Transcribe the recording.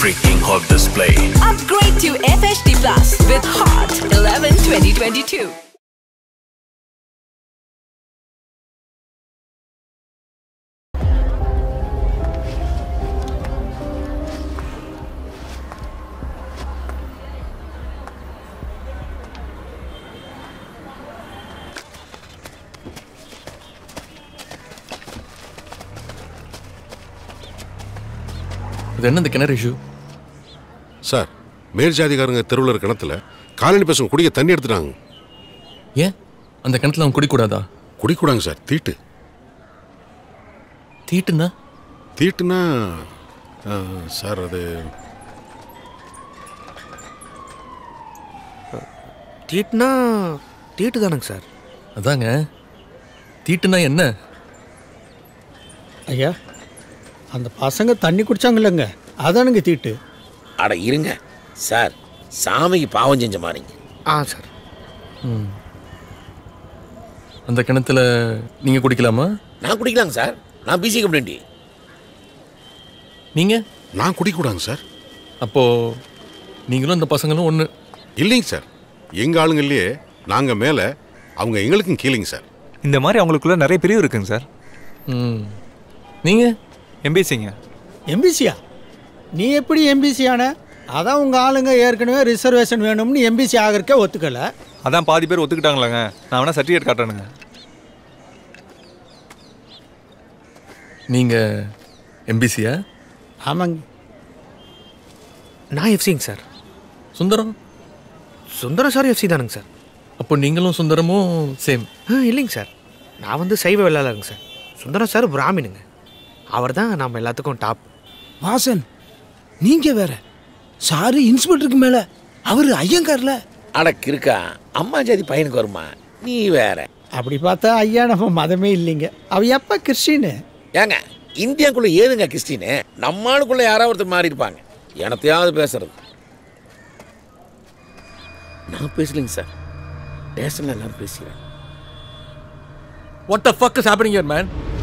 freaking hot display. Upgrade to FHD Plus with Hot 11 2022. இது என்ன இந்த கிணறு இஷ்யூ சார் மேல் ஜாதிகாரங்க தெருவில் இருக்க கிணத்துல காலனி பசங்க குடிக்க தண்ணி எடுத்துட்டாங்க ஏன் அந்த கிணத்துல அவன் குடிக்கூடாதா குடிக்கூடாங்க சார் தீட்டு தீட்டுன்னா தீட்டுனா ஆ, சார் அது தீட்டுனா தீட்டு தானங்க சார் அதாங்க தீட்டுனா என்ன ஐயா அந்த பசங்க தண்ணி குடிச்சாங்கல்லங்க அதானுங்க தீட்டு அட இருங்க சார் சாமிக்கு பாவம் செஞ்ச மாதிரிங்க ஆ சார் அந்த கிணத்துல நீங்க குடிக்கலாமா நான் குடிக்கலாங்க சார் நான் பிசி கம்ப்ளைண்டி நீங்க நான் குடிக்கூடாங்க சார் அப்போ நீங்களும் அந்த பசங்களும் ஒன்று இல்லைங்க சார் எங்கள் ஆளுங்கள்லேயே நாங்கள் மேலே அவங்க எங்களுக்கும் கீழேங்க சார் இந்த மாதிரி அவங்களுக்குள்ள நிறைய பிரிவு இருக்குங்க சார் ம் நீங்க எம்பிசிங்க எம்பிசியா நீ எப்படி எம்பிசி ஆன அதான் உங்கள் ஆளுங்க ஏற்கனவே ரிசர்வேஷன் வேணும்னு எம்பிசி ஆகிறக்கே ஒத்துக்கல அதான் பாதி பேர் ஒத்துக்கிட்டாங்களாங்க நான் வேணா சர்டிஃபிகேட் காட்டுறேனுங்க நீங்க எம்பிசியா ஆமாங்க நான் எஃப்சிங்க sir Sundaram Sundaram sir FC தானுங்க சார் அப்போ நீங்களும் சுந்தரமும் சேம் ஆ இல்லைங்க சார் நான் வந்து சைவ வெள்ளாளருங்க சார் சுந்தரம் சார் பிராமினுங்க அவர் தான் நம்ம எல்லாத்துக்கும் டாப் வாசன் நீங்க வேற சாரு இன்ஸ்பெக்டருக்கு மேல அவரு ஐயங்கார்ல அட கிறுக்கா அம்மா ஜாதி பையனுக்கு வருமா நீ வேற அப்படி பார்த்தா ஐயா நம்ம மதமே இல்லைங்க அவ எப்போ கிறிஸ்டின்னு ஏங்க இந்தியாக்குள்ள ஏதுங்க கிறிஸ்டின்னு நம்ம ஆளுக்குள்ள யாராவது ஒருத்தர் மாறி இருப்பாங்க எனத்தையாவது பேசுறது நான் பேசலைங்க சார் பேசல எல்லாரும் பேசுகிறேன் what the fuck is happening here man